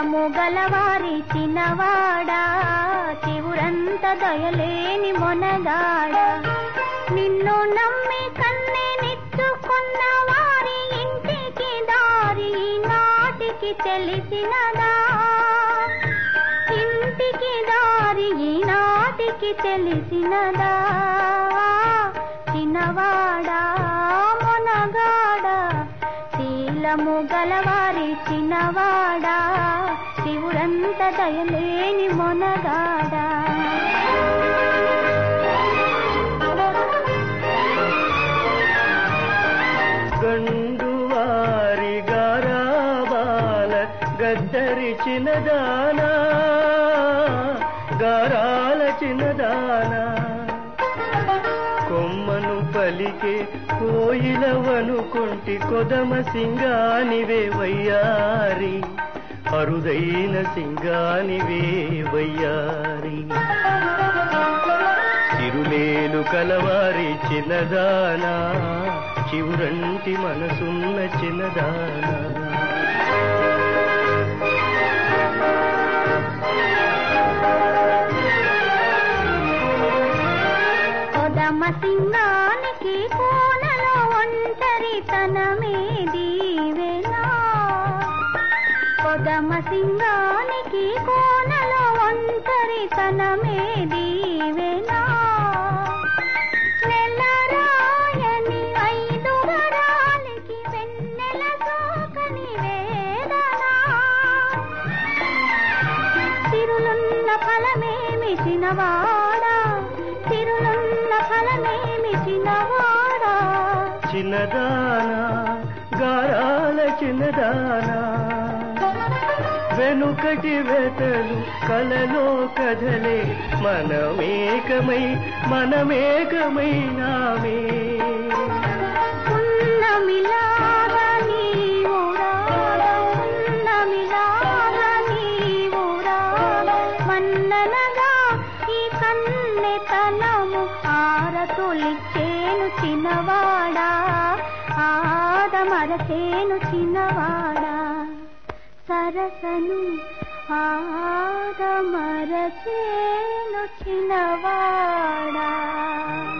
శీలము గలవారి చిన్నవాడా చివురంత దయలేని మొనగాడా నిన్ను నమ్మి కన్నే నిచ్చుకున్న వారి ఇంటికి దారి నాటికి తెలిసినదా ఇంటికి దారి ఈనాటికి తెలిసినదా చిన్నవాడా మొనగాడా శీలము గలవారి చిన్నవాడా శివుడంత దయలేని మొనగాడా గండువారి గారాబాల గద్దరి చిన్నదానా గారాల చిన్నదానా కొమ్మను పలికే కోయిలవనుకుంటి కొదమ సింగానివే వయ్యారి అరుదైన సింగానివే వయ్యారి చిరులేలు కలవారి చిన్నదానా చివురంటి మనసున్న చిన్నదానా కొదమ సింగానికి కోనలో ఒంటరి తనమే దీవెనా కొదమ సింగానికి కోనలో ఒంటరి తనమే దీవెనా నెలరాయని ఐదు వరాలకి వెన్నెల సోకని వేదనా తిరులున్న ఫలమేమి చిన్నవాడా తిరులున్న ఫలమేమి చిన్నవాడా చిన్నదానా గారాల చిన్నదానా వెనుకటి వెతలు కలలో కదలే మనమేకమై మనమేకమైనామే ఉన్నమిలాగా నీవు రాగా ఉన్నమిలాగా నీవు రాగా మన్ననగా ఈ కన్నెతనము ఆరతులిచ్చేను చిన్నవాడా ఆదమరచేను చిన్నవాడా సరసను ఆదమరచేను చిన్నవాడా